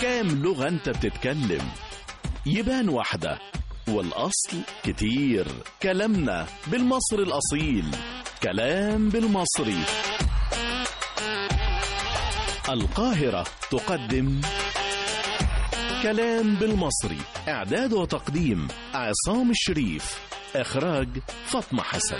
كام لغة انت بتتكلم يبان واحدة والأصل كتير كلامنا بالمصري الأصيل كلام بالمصري القاهرة تقدم كلام بالمصري إعداد وتقديم عصام الشريف إخراج فاطمة حسن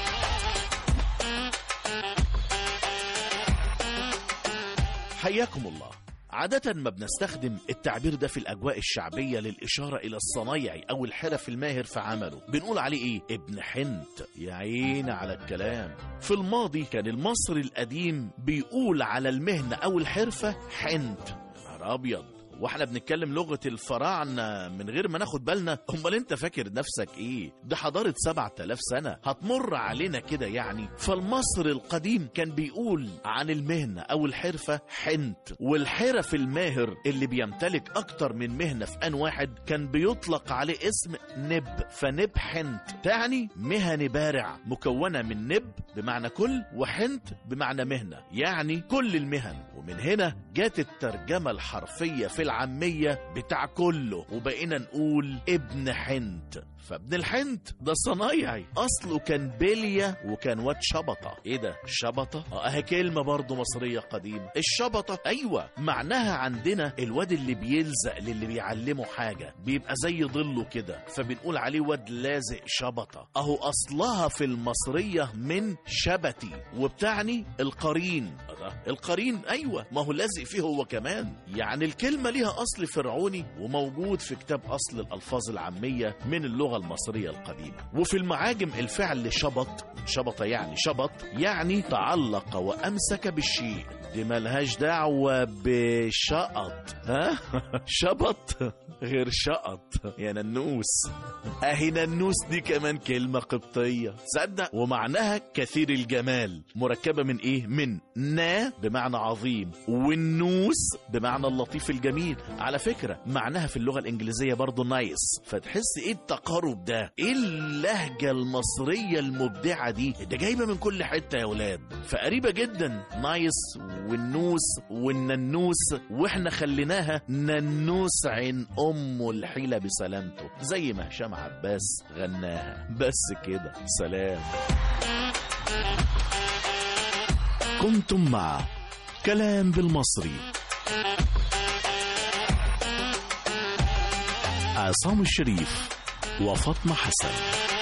حياكم الله عادة ما بنستخدم التعبير ده في الأجواء الشعبية للإشارة إلى الصنايعي أو الحرف الماهر في عمله بنقول عليه إيه؟ ابن حنت يا عيني على الكلام في الماضي كان المصري القديم بيقول على المهنة أو الحرفة حنت نهار أبيض واحنا بنتكلم لغة الفراعنة من غير ما ناخد بالنا امال انت فاكر نفسك ايه ده حضارة سبعة آلاف سنة هتمر علينا كده يعني فالمصري القديم كان بيقول عن المهنة او الحرفة حنت والحرف الماهر اللي بيمتلك اكتر من مهنة في ان واحد كان بيطلق عليه اسم نب فنب حنت تعني مهن بارع مكونة من نب بمعنى كل وحنت بمعنى مهنة يعني كل المهن ومن هنا جات الترجمة الحرفية في العامية بتاع كله وبقينا نقول ابن حنت فابن الحنت ده صنايعي اصله كان بلية وكان واد شبطة ايه ده شبطة اه اهي كلمة برضه مصرية قديمة الشبطة ايوه معناها عندنا الواد اللي بيلزق للي بيعلمه حاجة بيبقى زي ظله كده فبنقول عليه واد لازق شبطة اهو اصلها في المصرية من شبتي وبتعني القرين ده القرين ايوه ما هو لازق فيه هو كمان يعني الكلمة ليها اصل فرعوني وموجود في كتاب اصل الالفاظ العامية من اللغة المصرية القديمة وفي المعاجم الفعل شبط شبط يعني شبط يعني تعلق وامسك بالشيء دي ملهاش دعوة بشقط ها شبط غير شقط يا ننوس اهي ننوس دي كمان كلمة قبطية صدق ومعناها كثير الجمال مركبة من ايه من نا بمعنى عظيم والنوس بمعنى اللطيف الجميل على فكرة معناها في اللغة الانجليزية برضو نايس فتحس ايه التقارب ده ايه اللهجة المصرية المبدعة دي ده جايبة من كل حتة يا ولاد فقريبة جدا نايس والنوس والننوس واحنا خليناها ننوس عين ام الحيلة بسلامته زي ما هشام عباس غناها بس كده سلام كنتم مع كلام بالمصري عصام الشريف وفاطمة حسن